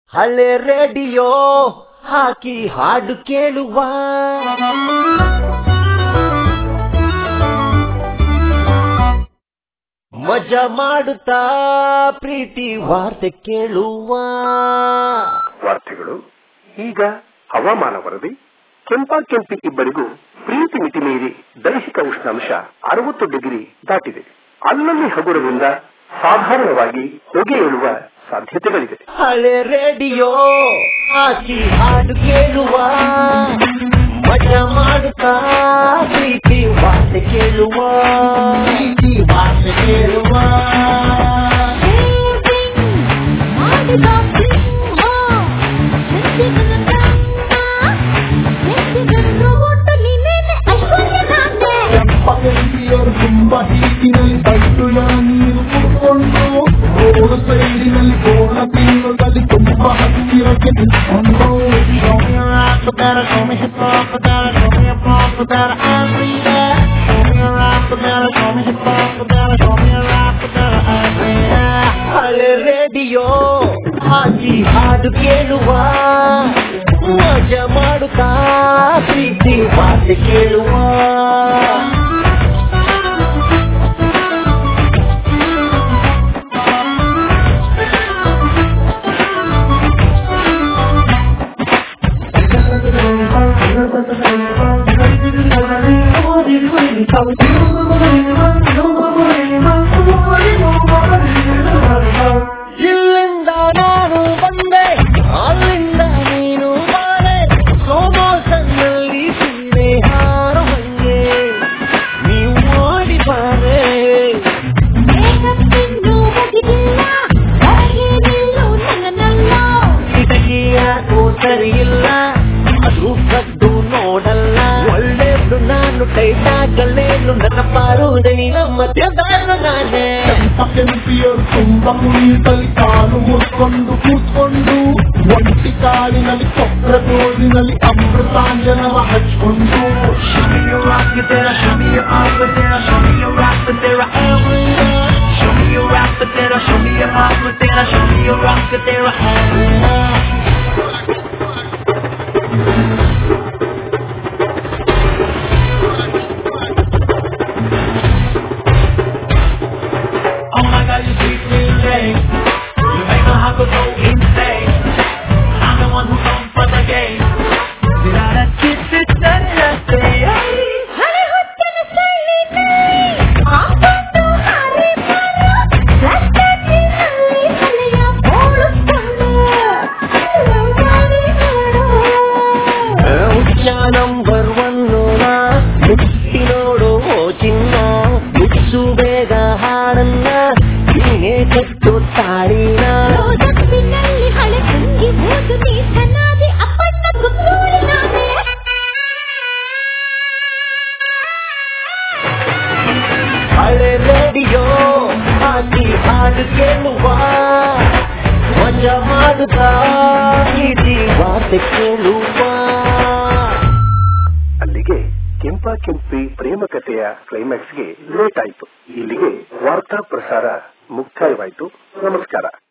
ಹಳೆ ರೇಡಿಯೋ ಹಾಕಿ ಹಾಡು ಕೇಳುವ ಮಜಾ ಮಾಡುತ್ತಾ ಪ್ರೀತಿ ವಾರ್ತೆ ಕೇಳುವ ವಾರ್ತೆಗಳು ಈಗ ಹವಾಮಾನ ವರದಿ ಕೆಂಪಾ ಕೆಂಪಿ ಇಬ್ಬರಿಗೂ ಪ್ರೀತಿ ಮಿತಿ ಮೀರಿ ದೈಹಿಕ ಉಷ್ಣಾಂಶ ಅರವತ್ತು ಡಿಗ್ರಿ ದಾಟಿದೆ ಅಲ್ಲಲ್ಲಿ ಹಗುರದಿಂದ ಸಾಧಾರಣವಾಗಿ ಹೊಗೆ ಏಳುವ ಸಾಧ್ಯತೆಗಳಿದೆ ಹಳೆ ರೇಡಿಯೋ ಹಾಕಿ ಹಾಡು ಕೇಳುವ ಮಜಾ ಮಾಡುತ್ತಾ ಪ್ರೀತಿ ವಾರ್ತೆ ಕೇಳುವ ಪ್ರೀತಿ ವಾರ್ತೆ ಕೇಳುವ ಪಗೆಂದಿಯರು ತುಂಬಾ ಹೀಗಿನಲ್ಲಿ ಬಟ್ಟುಯ ನೀರು ಕುಡ್ಕೊಂಡು ರೋಡ್ ಸೈಡಿನಲ್ಲಿ ಕೋಣ ತಿನ್ನುತ್ತಲ್ಲಿ ತುಂಬಾ ಹತ್ತಿರಕ್ಕೆ ನಿಂತ್ಕೊಂಡು ಹಳೆ ರೇಡಿಯೋ ಹಾಕಿ ಹಾಡು ಕೇಳುವ ಮಜಾ ಮಾಡುತ್ತಾ ಪ್ರೀತಿ ವಾರ್ತೆ ಕೇಳುವ ಇಲ್ಲಿಂದ ನಾನು ಬಂದೆ ಅಲ್ಲಿಂದ ನೀನು ಬಾಳೆ ಸೋಮೋಸನ್ನಲ್ಲಿ ಸೀರೆ ಹಾರೋ ಹಂಗೆ ನೀವು ಮಾಡಿ ಬಾರೆ ಕಿಟಕಿಯಾಗೂ ಸರಿಯಿಲ್ಲ ಅದು ಕದ್ದು ನೋಡಲ್ಲ ಒಳ್ಳೆಯದು ನಾನು ಕೈದಾಗಲೇನು ನನ್ನ ಪಾರುದನಿ ನಮ್ಮ ಮಧ್ಯದಾರ ನಾನೇ ಪಗೆಂದಿಯರು ತುಂಬಾ ಮುನಿಯುತ್ತಲ್ಲಿ ಕಾಲು ಮುರ್ಕೊಂಡು ಕೂತ್ಕೊಂಡು ಒಂಟಿ ಕಾಲಿನಲ್ಲಿ ಚಕ್ರ ತೋಳಿನಲ್ಲಿ ಅಮೃತಾಂಜನವ ಹಚ್ಕೊಂಡು Show me your rock with that, show me your arm with that, show me your rock with that, Show me your rock with that, show me your arm with that, show me your rock with that, Oh my God, you sweet music. You make my heart go so insane. I'm the one who comes for the game. Did I kiss it? Did I say? ಹುಚ್ಚ number one ಮುಟ್ಟಿ ನೋಡು ಓ ಚಿನ್ನ ಮುಚ್ಚು ಬೇಗ ಹಾಡನ್ನ ನೀನೇ ಕಟ್ಟು ತಾಳಿನ ಹಳೆ ರೇಡಿಯೋ ಹಾಕಿ ಹಾಡು ಕೇಳುವ ಮಜಾ ಮಾಡುತ್ತಾ ಪ್ರೀತಿ ವಾರ್ತೆ ಕೇಳುವ ಅಲ್ಲಿಗೆ ಕೆಂಪಾ ಕೆಂಪಿ ಪ್ರೇಮ ಕಥೆಯ ಕ್ಲೈಮ್ಯಾಕ್ಸ್ಗೆ ಲೇಟ್ ಆಯಿತು ಇಲ್ಲಿಗೆ ವಾರ್ತಾ ಪ್ರಸಾರ ಮುಕ್ತಾಯವಾಯಿತು ನಮಸ್ಕಾರ